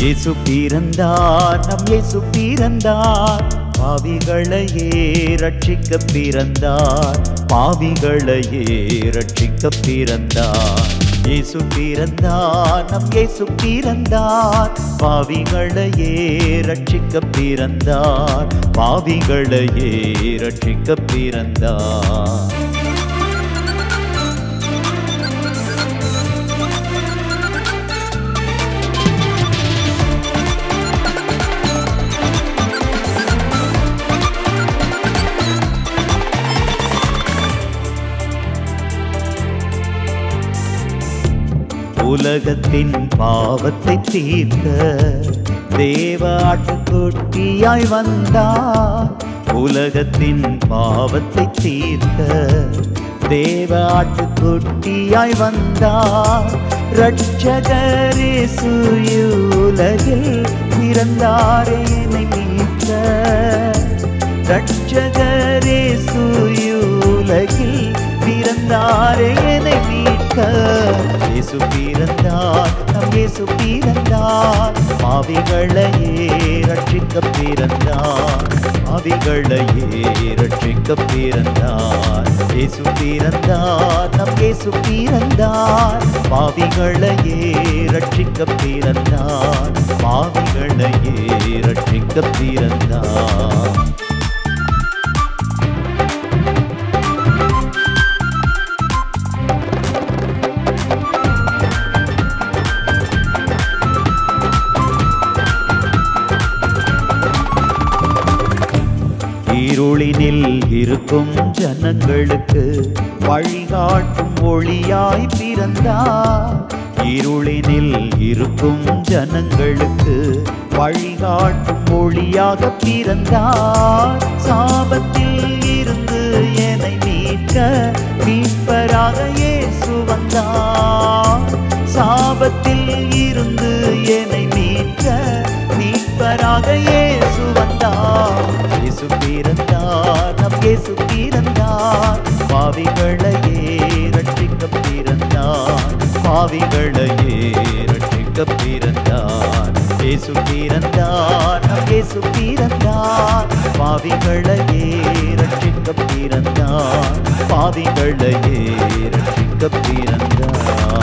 இயேசு பிறந்தார் நம் இயேசு பிறந்தார் பாவிகளையே ரட்சிக்க பிறந்தார் பாவிகளையே ரட்சிக்க பிறந்தார் இயேசு பிறந்தார் நம் இயேசு பிறந்தார் பாவிகளையே ரட்சிக்க பிறந்தார் பாவிகளையே ரட்சிக்க பிறந்தார் உலகத்தின் பாவத்தை தீர்க்க தேவ ஆட்டுக்குட்டியாய் வந்தார் உலகத்தின் பாவத்தை தீர்க்க தேவ ஆட்டுக்குட்டியாய் வந்தார் ரட்சகரேசு உலகில் பிறந்தாரே என்னை மீட்க ரட்சகரேசு உலகில் பிறந்தாரே என்னை மீட்க இயேசு பிறந்தார் நம் இயேசு பிறந்தார் பாவிகளையே ரட்சிக்க பிறந்தார் பாவிகளையே ரட்சிக்க பிறந்தார் இயேசு பிறந்தார் நம் இயேசு பிறந்தார் பாவிகளையே ரட்சிக்க பிறந்தார் பாவிகளையே ரட்சிக்க பிறந்தார் இருளினில் இருக்கும் ஜனங்களுக்கு வழிகாட்டும் ஒளியாய் பிறந்தார் இருளினில் இருக்கும் ஜனங்களுக்கு வழிகாட்டும் ஒளியாக பிறந்தார் சாபத்தில் இருந்து என்னை மீட்க மீட்பராக இயேசு வந்தார் சாபத்தில் இருந்து என்னை மீட்க மீட்பராக இயேசு வந்தார் இயேசு பிறந்தார் நம் இயேசு பிறந்தார் பாவிகளையே ரட்சிக்க பிறந்தார் பாவிகளையே ரட்சிக்க பிறந்தார் இயேசு பிறந்தார் நம் இயேசு பிறந்தார் பாவிகளையே ரட்சிக்க பிறந்தார் பாவிகளையே ரட்சிக்க பிறந்தார்